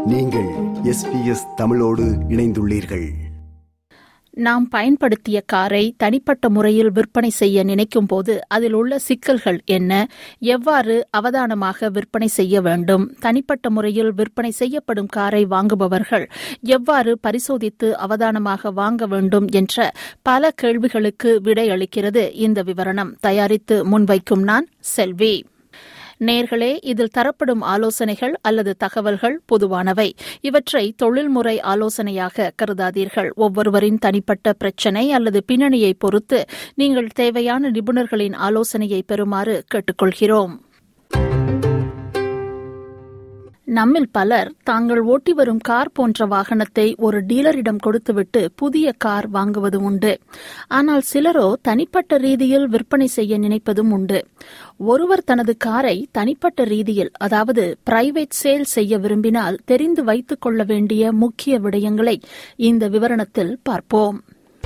நீங்கள் எஸ்பிஎஸ் தமிழோடு இணைந்துள்ளீர்கள் நாம் பயன்படுத்திய காரை தனிப்பட்ட முறையில் விற்பனை செய்ய நினைக்கும் போது அதில் உள்ள சிக்கல்கள் என்ன எவ்வாறு அவதானமாக விற்பனை செய்ய வேண்டும் தனிப்பட்ட முறையில் விற்பனை செய்யப்படும் காரை வாங்குபவர்கள் எவ்வாறு பரிசோதித்து அவதானமாக வாங்க வேண்டும் என்ற பல கேள்விகளுக்கு விடையளிக்கிறது இந்த விவரணம் தயாரித்து முன்வைக்கும் நான் செல்வி நேர்களே இதில் தரப்படும் ஆலோசனைகள் அல்லது தகவல்கள் பொதுவானவை இவற்றை தொழில்முறை ஆலோசனையாக கருதாதீர்கள் ஒவ்வொருவரின் தனிப்பட்ட பிரச்சினை அல்லது பின்னணியை பொறுத்து நீங்கள் தேவையான நிபுணர்களின் ஆலோசனையை பெறுமாறு கேட்டுக்கொள்கிறோம் நம்மில் பலர் தாங்கள் ஓட்டி வரும் கார் போன்ற வாகனத்தை ஒரு டீலரிடம் கொடுத்துவிட்டு புதிய கார் வாங்குவது உண்டு ஆனால் சிலரோ தனிப்பட்ட ரீதியில் விற்பனை செய்ய நினைப்பதும் உண்டு ஒருவர் தனது காரை தனிப்பட்ட ரீதியில் அதாவது பிரைவேட் சேல் செய்ய விரும்பினால் தெரிந்து வைத்துக் கொள்ள வேண்டிய முக்கிய விடயங்களை இந்த விவரணத்தில் பார்ப்போம்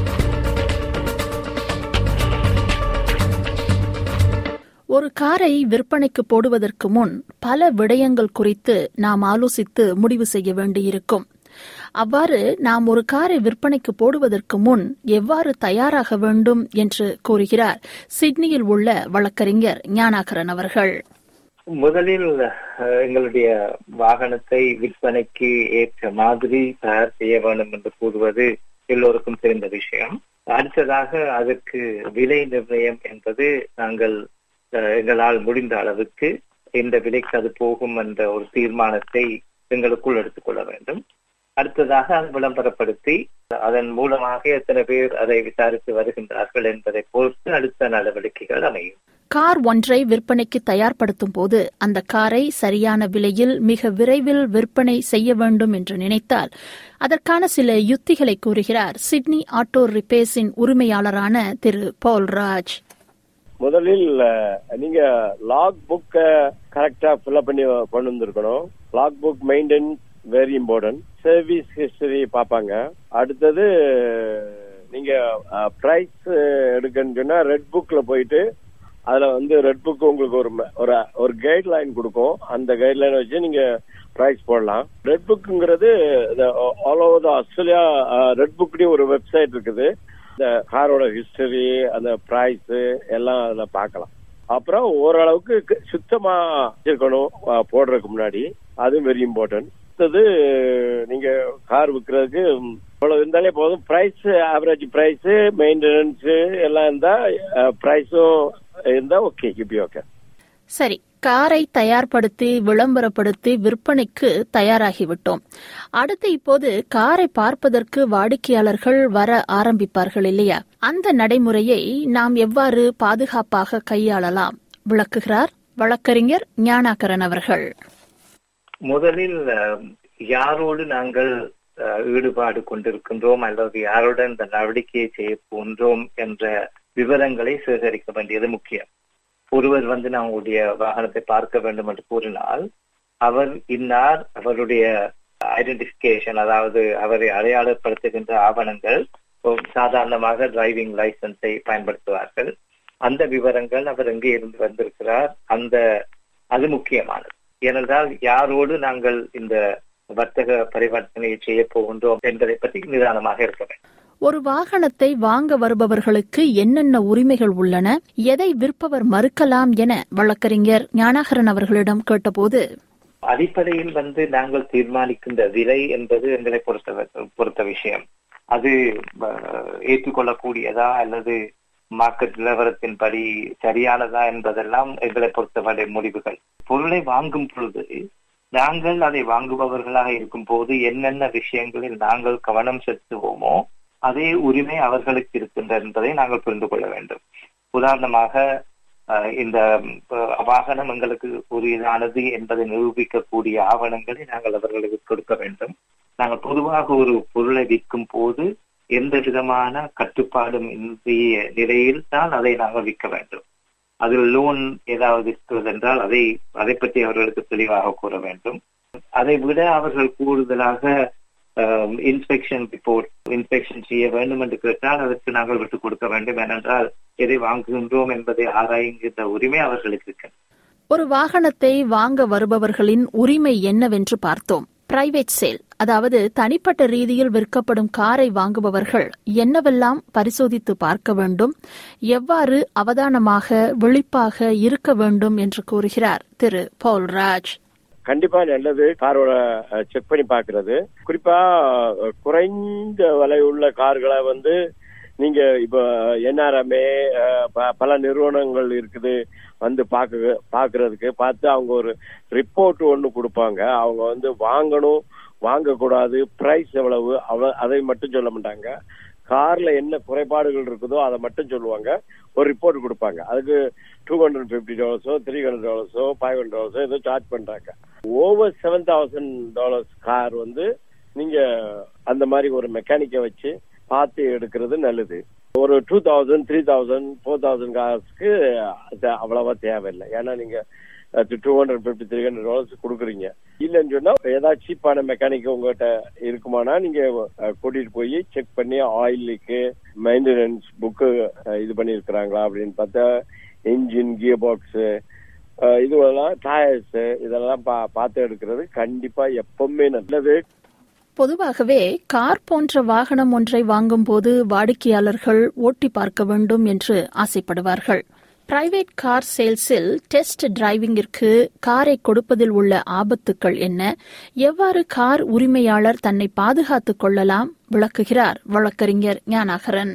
ஒரு காரை விற்பனைக்கு போடுவதற்கு முன் பல விடயங்கள் குறித்து நாம் ஆலோசித்து முடிவு செய்ய வேண்டியிருக்கும் அவ்வாறு நாம் ஒரு காரை விற்பனைக்கு போடுவதற்கு முன் எவ்வாறு தயாராக வேண்டும் என்று கூறுகிறார் சிட்னியில் உள்ள வழக்கறிஞர் ஞானாகரன் அவர்கள் முதலில் எங்களுடைய வாகனத்தை விற்பனைக்கு ஏற்ற மாதிரி தயார் செய்ய வேண்டும் என்று கூறுவது எல்லோருக்கும் தெரிந்த விஷயம் அடுத்ததாக அதற்கு விலை நிர்ணயம் என்பது நாங்கள் எங்களால் முடிந்த அளவுக்கு எந்த விலைக்கு அது போகும் என்ற ஒரு தீர்மானத்தை எங்களுக்குள் எடுத்துக்கொள்ள வேண்டும் அடுத்ததாக அதை விளம்பரப்படுத்தி அதன் மூலமாக எத்தனை பேர் அதை விசாரித்து வருகின்றார்கள் என்பதை பொறுத்து அடுத்த நடவடிக்கைகள் அமையும் கார் ஒன்றை விற்பனைக்கு தயார்படுத்தும் போது அந்த காரை சரியான விலையில் மிக விரைவில் விற்பனை செய்ய வேண்டும் என்று நினைத்தால் அதற்கான சில யுத்திகளை கூறுகிறார் சிட்னி ஆட்டோ ரிப்பேர்ஸின் உரிமையாளரான திரு பால்ராஜ் முதலில் நீங்க லாக் புக்க கரெக்டா ஃபில்அப் பண்ணி கொண்டு வந்திருக்கணும் log book maintenance very important service history பார்ப்பாங்க அடுத்தது நீங்க பிரைஸ் எடுக்கன்னு சொன்னா ரெட் புக்ல போயிட்டு அதுல வந்து ரெட் புக் உங்களுக்கு ஒரு ஒரு ஒரு கைட் லைன் கொடுக்கும் அந்த கைட் லைன் வச்சு நீங்க பிரைஸ் போடலாம் ரெட் புக்குங்கிறது all over the Australia red புக்லயும் ஒரு வெப்சைட் இருக்குது இந்த காரோட ஹிஸ்டரி அந்த பிரைஸ் எல்லாம் அதுல பார்க்கலாம் அப்புறம் ஓரளவுக்கு சுத்தமா இருக்கணும் போடுறதுக்கு முன்னாடி அதுவும் வெரி இம்பார்ட்டன்ட் அடுத்தது நீங்க கார் விற்கிறதுக்கு இவ்வளவு இருந்தாலே போதும் பிரைஸ் ஆவரேஜ் பிரைஸ் மெயின்டெனன்ஸ் எல்லாம் இருந்தா பிரைஸும் இருந்தா ஓகே இப்படி ஓகே சரி காரை தயார்படுத்தி விளம்பரப்படுத்தி விற்பனைக்கு தயாராகிவிட்டோம் அடுத்து இப்போது காரை பார்ப்பதற்கு வாடிக்கையாளர்கள் வர ஆரம்பிப்பார்கள் இல்லையா அந்த நடைமுறையை நாம் எவ்வாறு பாதுகாப்பாக கையாளலாம் விளக்குகிறார் வழக்கறிஞர் ஞானாகரன் அவர்கள் முதலில் யாரோடு நாங்கள் ஈடுபாடு கொண்டிருக்கின்றோம் அல்லது யாருடன் இந்த நடவடிக்கையை செய்ய போன்றோம் என்ற விவரங்களை சேகரிக்க வேண்டியது முக்கியம் ஒருவர் வந்து நம்முடைய வாகனத்தை பார்க்க வேண்டும் என்று கூறினால் அவர் இன்னார் அவருடைய ஐடென்டிபிகேஷன் அதாவது அவரை அடையாளப்படுத்துகின்ற ஆவணங்கள் சாதாரணமாக டிரைவிங் லைசன்ஸை பயன்படுத்துவார்கள் அந்த விவரங்கள் அவர் எங்கே இருந்து வந்திருக்கிறார் அந்த அது முக்கியமானது ஏனென்றால் யாரோடு நாங்கள் இந்த வர்த்தக பரிவர்த்தனையை செய்ய போகின்றோம் என்பதை பற்றி நிதானமாக இருக்க வேண்டும் ஒரு வாகனத்தை வாங்க வருபவர்களுக்கு என்னென்ன உரிமைகள் உள்ளன எதை விற்பவர் மறுக்கலாம் என வழக்கறிஞர் ஞானாகரன் அவர்களிடம் கேட்டபோது அடிப்படையில் வந்து நாங்கள் தீர்மானிக்கின்ற விலை என்பது எங்களை பொறுத்த பொறுத்த விஷயம் அது ஏற்றுக்கொள்ளக்கூடியதா அல்லது மார்க்கெட் நிலவரத்தின்படி சரியானதா என்பதெல்லாம் எங்களை பொறுத்தவரை முடிவுகள் பொருளை வாங்கும் பொழுது நாங்கள் அதை வாங்குபவர்களாக இருக்கும் போது என்னென்ன விஷயங்களில் நாங்கள் கவனம் செலுத்துவோமோ அதே உரிமை அவர்களுக்கு இருக்கின்றது என்பதை நாங்கள் புரிந்து கொள்ள வேண்டும் உதாரணமாக இந்த வாகனம் எங்களுக்கு உரியதானது என்பதை நிரூபிக்கக்கூடிய ஆவணங்களை நாங்கள் அவர்களுக்கு கொடுக்க வேண்டும் நாங்கள் பொதுவாக ஒரு பொருளை விற்கும் போது எந்த விதமான கட்டுப்பாடும் இன்றைய நிலையில் தான் அதை நாங்கள் விற்க வேண்டும் அதில் லோன் ஏதாவது இருக்கிறது என்றால் அதை அதை பற்றி அவர்களுக்கு தெளிவாக கூற வேண்டும் அதை விட அவர்கள் கூடுதலாக இன்ஸ்பெக்ஷன் ரிப்போர்ட் இன்ஸ்பெக்ஷன் செய்ய வேண்டும் என்று கேட்டால் அதற்கு நாங்கள் விட்டுக் கொடுக்க வேண்டும் ஏனென்றால் எதை வாங்குகின்றோம் என்பதை ஆராய்கின்ற உரிமை அவர்களுக்கு இருக்கு ஒரு வாகனத்தை வாங்க வருபவர்களின் உரிமை என்னவென்று பார்த்தோம் பிரைவேட் சேல் அதாவது தனிப்பட்ட ரீதியில் விற்கப்படும் காரை வாங்குபவர்கள் என்னவெல்லாம் பரிசோதித்து பார்க்க வேண்டும் எவ்வாறு அவதானமாக விழிப்பாக இருக்க வேண்டும் என்று கூறுகிறார் திரு பவுல்ராஜ் கண்டிப்பா நல்லது காரோட செக் பண்ணி பாக்குறது குறிப்பா அஹ், குறைந்த விலை உள்ள கார்களை வந்து நீங்க இப்ப என்ஆர்எம்ஏ பல நிறுவனங்கள் இருக்குது வந்து பாக்க பாக்குறதுக்கு பார்த்து அவங்க ஒரு ரிப்போர்ட் ஒன்னு கொடுப்பாங்க அவங்க வந்து வாங்கணும் வாங்கக்கூடாது பிரைஸ் எவ்வளவு அவ அதை மட்டும் சொல்ல மாட்டாங்க கார்ல என்ன குறைபாடுகள் இருக்குதோ அதை மட்டும் சொல்லுவாங்க ஒரு ரிப்போர்ட் கொடுப்பாங்க அதுக்கு டூ ஹண்ட்ரட் பிப்டி டாலர்ஸோ த்ரீ ஹண்ட்ரட் டாலர்ஸோ ஃபைவ் ஹண்ட்ரட் டாலர்ஸோ ஏதோ சார்ஜ் பண்றாங்க over seven thousand dollars car வந்து நீங்க அந்த மாதிரி ஒரு மெக்கானிக்கை வச்சு பார்த்து எடுக்கிறது நல்லது ஒரு two thousand three thousand four thousand கார்ஸ்க்கு அது அவ்வளவா தேவையில்லை ஏன்னா நீங்க two hundred fifty three hundred dollars கொடுக்குறீங்க இல்லைன்னு சொன்னா ஏதாவது சீப்பான மெக்கானிக் உங்ககிட்ட இருக்குமானா நீங்க அஹ், கூட்டிட்டு போய் செக் பண்ணி ஆயில் லீக்கு மெயின்டெனன்ஸ் புக்கு இது பண்ணியிருக்கிறாங்களா அப்படின்னு பார்த்தா என்ஜின் கியர் பாக்ஸ் இதுவெல்லாம் டயர்ஸ் இதெல்லாம் பா- பார்த்து எடுக்கிறது கண்டிப்பா எப்பவுமே நல்லது பொதுவாகவே கார் போன்ற வாகனம் ஒன்றை வாங்கும்போது வாடிக்கையாளர்கள் ஓட்டி பார்க்க வேண்டும் என்று ஆசைப்படுவார்கள் பிரைவேட் கார் சேல்ஸில் டெஸ்ட் டிரைவிங்கிற்கு காரை கொடுப்பதில் உள்ள ஆபத்துக்கள் என்ன எவ்வாறு கார் உரிமையாளர் தன்னை பாதுகாத்துக் கொள்ளலாம் விளக்குகிறார் வழக்கறிஞர் ஞானாகரன்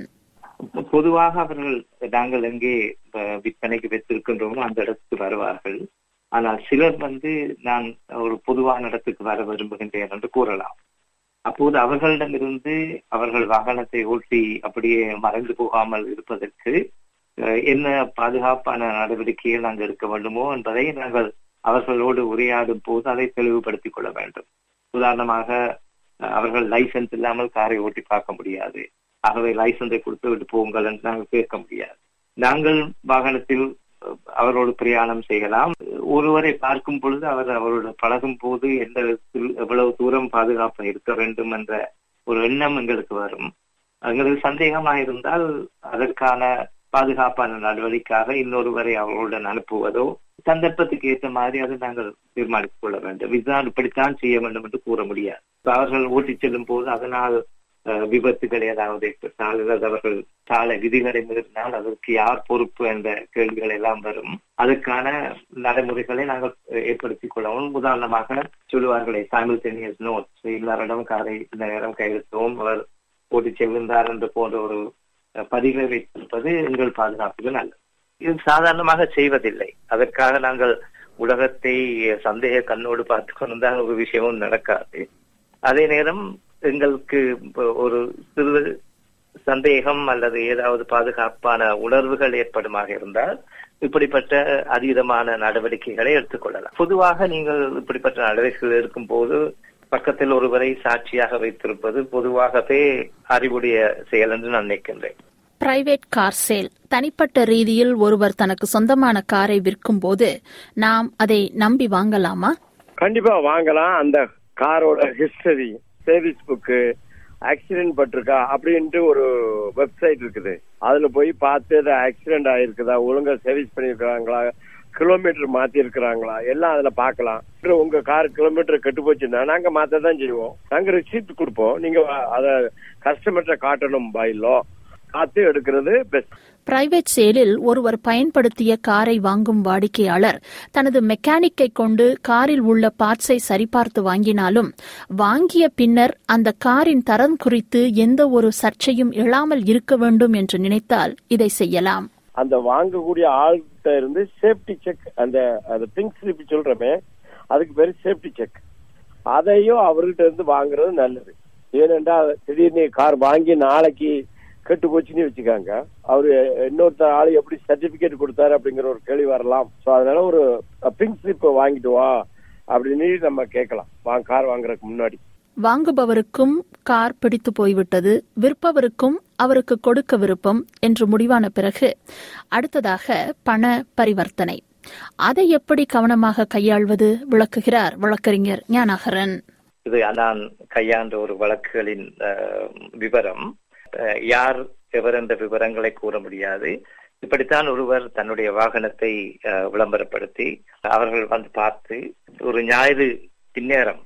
பொதுவாக அவர்கள் நாங்கள் எங்கே அஹ், விற்பனைக்கு வைத்திருக்கின்றோமோ அந்த இடத்துக்கு வருவார்கள் ஆனால் சிலர் வந்து நான் ஒரு பொதுவான இடத்துக்கு வர விரும்புகின்றேன் என்று கூறலாம் அப்போது அவர்களிடமிருந்து அவர்கள் வாகனத்தை ஓட்டி அப்படியே மறைந்து போகாமல் இருப்பதற்கு அஹ், என்ன பாதுகாப்பான நடவடிக்கையை நாங்கள் எடுக்க வேண்டுமோ என்பதை நாங்கள் அவர்களோடு உரையாடும் போது அதை தெளிவுபடுத்திக் கொள்ள வேண்டும் உதாரணமாக அஹ், அவர்கள் லைசன்ஸ் இல்லாமல் காரை ஓட்டி பார்க்க முடியாது ஆகவே லைசன்ஸை கொடுத்து விட்டு போங்கள் என்று நாங்கள் கேட்க முடியாது நாங்கள் வாகனத்தில் அஹ், அவரோடு பிரயாணம் செய்யலாம் ஒருவரை பார்க்கும் பொழுது அவர் அவரோடு பழகும் போது எந்த விதத்தில் எவ்வளவு தூரம் பாதுகாப்பாக இருக்க வேண்டும் என்ற ஒரு எண்ணம் எங்களுக்கு வரும் எங்களுக்கு சந்தேகமாக இருந்தால் அதற்கான பாதுகாப்பான நடவடிக்கையாக இன்னொருவரை அவர்களுடன் அனுப்புவதோ சந்தர்ப்பத்துக்கு ஏற்ற மாதிரி அதை நாங்கள் தீர்மானித்துக் கொள்ள வேண்டும் இதுதான் இப்படித்தான் செய்ய வேண்டும் என்று கூற முடியாது இப்ப அவர்கள் ஓட்டிச் செல்லும் போது அதனால் அஹ், விபத்துகள் ஏதாவது ஏற்பட்டால் அல்லது அவர்கள் சாலை விதிகளை மீறினால் அதற்கு யார் பொறுப்பு என்ற கேள்விகள் எல்லாம் வரும் அதற்கான நடைமுறைகளை நாங்கள் அஹ், ஏற்படுத்திக் கொள்ளவும் உதாரணமாக சொல்லுவார்களே சைமில்டேனியஸ் நோட்ஸ் எல்லாரிடம் காரை இந்த நேரம் கையெழுத்தவும் அவர் ஓட்டிச் செல்கின்றார் என்று போன்ற ஒரு அஹ், பதிவை வைத்திருப்பது எங்கள் பாதுகாப்புக்கு நல்லது இது சாதாரணமாக செய்வதில்லை அதற்காக நாங்கள் உலகத்தை சந்தேக கண்ணோடு பார்த்து கொண்டிருந்தால் ஒரு விஷயமும் நடக்காது அதே நேரம் எங்களுக்கு இப்ப ஒரு சிறு சந்தேகம் அல்லது ஏதாவது பாதுகாப்பான உணர்வுகள் ஏற்படுமாக இருந்தால் இப்படிப்பட்ட அதீதமான நடவடிக்கைகளை எடுத்துக்கொள்ளலாம் பொதுவாக நீங்கள் இப்படிப்பட்ட நடவடிக்கைகள் எடுக்கும் போது பக்கத்தில் ஒருவரை சாட்சியாக வைத்திருப்பது பொதுவாகவே அறிவுடைய செயல் என்று நான் நினைக்கின்றேன் பிரைவேட் கார் சேல் தனிப்பட்ட ரீதியில் ஒருவர் தனக்கு சொந்தமான காரை விற்கும்போது நாம் அதை நம்பி வாங்கலாமா கண்டிப்பா வாங்கலாம் அந்த காரோட ஹிஸ்டரி சர்வீஸ் புக்கு ஆக்சிடென்ட் பட்டிருக்கா அப்படின்ட்டு ஒரு வெப்சைட் இருக்குது அதுல போய் பார்த்து அது ஆக்சிடென்ட் ஆயிருக்குதா ஒழுங்கா சர்வீஸ் பண்ணிருக்கிறாங்களா கிலோமீட்டர் மாத்தி இருக்கிறாங்களா எல்லாம் அதுல பார்க்கலாம் அப்புறம் உங்க கார் கிலோமீட்டர் கெட்டு போச்சுன்னா நாங்க மாத்த தான் செய்வோம் நாங்க ரிசீப்ட் கொடுப்போம் நீங்க அத கஸ்டமர்கிட்ட காட்டணும் பைலோ பார்த்து எடுக்கிறது பெஸ்ட் பிரைவேட் சேலில் ஒருவர் பயன்படுத்திய காரை வாங்கும் வாடிக்கையாளர் தனது மெக்கானிக்கை கொண்டு காரில் உள்ள பார்ட்ஸை சரிபார்த்து வாங்கினாலும் வாங்கிய பின்னர் அந்த காரின் தரம் குறித்து எந்த ஒரு சர்ச்சையும் எழாமல் இருக்க வேண்டும் என்று நினைத்தால் இதை செய்யலாம் அந்த வாங்கக்கூடிய ஆள்கிட்ட இருந்து சேஃப்டி செக் அந்த அந்த பிங்க் ஸ்லிப் சொல்றமே அதுக்கு பேரு சேஃப்டி செக் அதையும் அவர்கிட்ட இருந்து வாங்குறது நல்லது ஏனென்றால் திடீர்னு கார் வாங்கி நாளைக்கு கெட்டு போச்சுன்னு வச்சுக்காங்க அவரு இன்னொருத்தர் ஆளு எப்படி சர்டிபிகேட் கொடுத்தாரு அப்படிங்கிற ஒரு கேள்வி வரலாம் சோ அதனால ஒரு பிங்க் ஸ்லிப் வாங்கிட்டு வா அப்படின்னு நம்ம கேட்கலாம் வாங்க கார் வாங்குறதுக்கு முன்னாடி வாங்குபவருக்கும் கார் பிடித்து போய்விட்டது விற்பவருக்கும் அவருக்கு கொடுக்க விருப்பம் என்று முடிவான பிறகு அடுத்ததாக பண பரிவர்த்தனை அதை எப்படி கவனமாக கையாள்வது விளக்குகிறார் வழக்கறிஞர் ஞானகரன் இது நான் கையாண்ட ஒரு வழக்குகளின் அஹ், விவரம் அஹ், யார் எவர் என்ற விவரங்களை கூற முடியாது இப்படித்தான் ஒருவர் தன்னுடைய வாகனத்தை அஹ், விளம்பரப்படுத்தி அவர்கள் வந்து பார்த்து ஒரு ஞாயிறு பின்னேரம்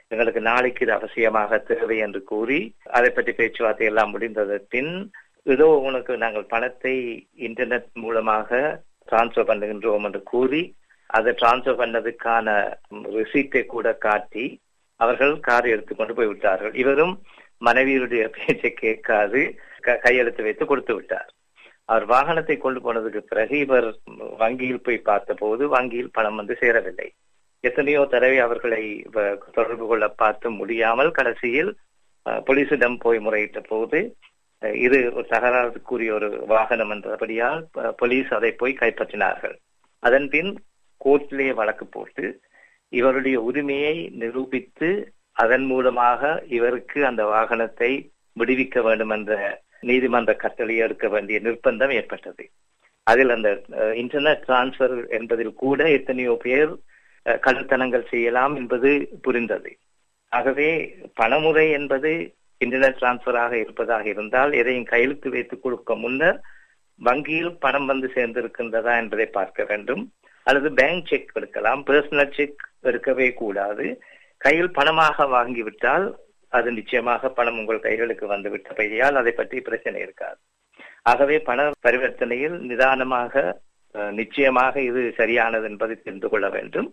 எங்களுக்கு நாளைக்கு இது அவசியமாக தேவை என்று கூறி அதை பற்றி பேச்சுவார்த்தை எல்லாம் முடிந்தது பின் இதோ உனக்கு நாங்கள் பணத்தை இன்டர்நெட் மூலமாக டிரான்ஸ்பர் பண்ணுகின்றோம் என்று கூறி அதை டிரான்ஸ்பர் பண்ணதுக்கான ரிசீட்டை கூட காட்டி அவர்கள் காரை எடுத்துக்கொண்டு போய் விட்டார்கள் இவரும் மனைவியுடைய பேச்சை கேட்காது கையெழுத்து வைத்து கொடுத்து விட்டார் அவர் வாகனத்தை கொண்டு போனதுக்கு பிறகு இவர் வங்கியில் போய் பார்த்த போது வங்கியில் பணம் வந்து சேரவில்லை எத்தனையோ தடவை அவர்களை தொடர்பு கொள்ள பார்த்து முடியாமல் கடைசியில் போலீசிடம் போய் முறையிட்ட போது இது ஒரு தகராறுக்குரிய ஒரு வாகனம் என்றபடியால் போலீஸ் அதை போய் கைப்பற்றினார்கள் அதன் பின் கோர்ட்டிலே வழக்கு போட்டு இவருடைய உரிமையை நிரூபித்து அதன் மூலமாக இவருக்கு அந்த வாகனத்தை விடுவிக்க வேண்டும் என்ற நீதிமன்ற கட்டளை எடுக்க வேண்டிய நிர்பந்தம் ஏற்பட்டது அதில் அந்த இன்டர்நெட் டிரான்ஸ்பர் என்பதில் கூட எத்தனையோ பேர் கழுத்தனங்கள் செய்யலாம் என்பது புரிந்தது ஆகவே பணமுறை என்பது இன்டர்நெட் டிரான்ஸ்பராக இருப்பதாக இருந்தால் எதையும் கையெழுத்து வைத்துக் கொடுக்க முன்னர் வங்கியில் பணம் வந்து சேர்ந்திருக்கின்றதா என்பதை பார்க்க வேண்டும் அல்லது பேங்க் செக் எடுக்கலாம் பர்சனல் செக் எடுக்கவே கூடாது கையில் பணமாக வாங்கிவிட்டால் அது நிச்சயமாக பணம் உங்கள் கைகளுக்கு வந்து விட்டபடியால் அதை பற்றி பிரச்சனை இருக்காது ஆகவே பண பரிவர்த்தனையில் நிதானமாக நிச்சயமாக இது சரியானது என்பதை தெரிந்து கொள்ள வேண்டும்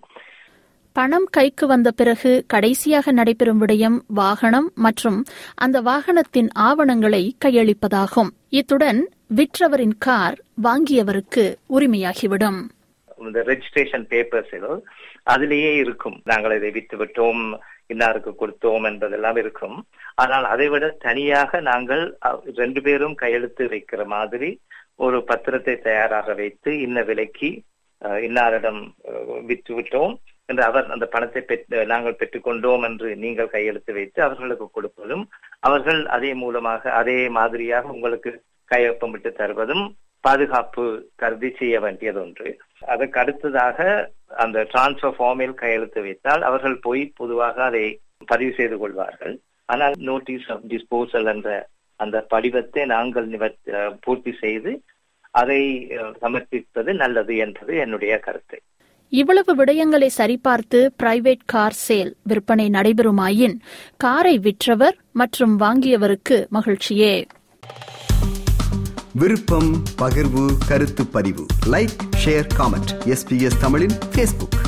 பணம் கைக்கு வந்த பிறகு கடைசியாக நடைபெறும் விடயம் வாகனம் மற்றும் அந்த வாகனத்தின் ஆவணங்களை கையளிப்பதாகும் இத்துடன் விற்றவரின் கார் வாங்கியவருக்கு உரிமையாகிவிடும் இந்த ரெஜிஸ்ட்ரேஷன் பேப்பர்ஸில் அதிலேயே இருக்கும் நாங்கள் இதை வித்து விட்டோம் இன்னாருக்கு கொடுத்தோம் என்பதெல்லாம் இருக்கும் ஆனால் அதை விட தனியாக நாங்கள் ரெண்டு பேரும் கையெழுத்து வைக்கிற மாதிரி ஒரு பத்திரத்தை தயாராக வைத்து இன்ன விலைக்கு இன்னாரிடம் விற்று விட்டோம் என்று அவர் அந்த பணத்தை பெற்று நாங்கள் பெற்றுக்கொண்டோம் என்று நீங்கள் கையெழுத்து வைத்து அவர்களுக்கு கொடுப்பதும் அவர்கள் அதே மூலமாக அதே மாதிரியாக உங்களுக்கு கையொப்பமிட்டு தருவதும் பாதுகாப்பு கருதி செய்ய வேண்டியது ஒன்று அதற்கு அடுத்ததாக அந்த டிரான்ஸ்பர் ஃபார்மில் கையெழுத்து வைத்தால் அவர்கள் போய் பொதுவாக அதை பதிவு செய்து கொள்வார்கள் ஆனால் நோட்டீஸ் ஆஃப் டிஸ்போசல் என்ற அந்த படிவத்தை நாங்கள் பூர்த்தி செய்து அதை சமர்ப்பிப்பது நல்லது என்பது என்னுடைய கருத்து இவ்வளவு விடயங்களை சரிபார்த்து பிரைவேட் கார் சேல் விற்பனை நடைபெறுமாயின் காரை விற்றவர் மற்றும் வாங்கியவருக்கு மகிழ்ச்சியே விருப்பம் பகிர்வு கருத்து பதிவு லைக் ஷேர் காமெண்ட் எஸ்பிஎஸ் தமிழின் பேஸ்புக்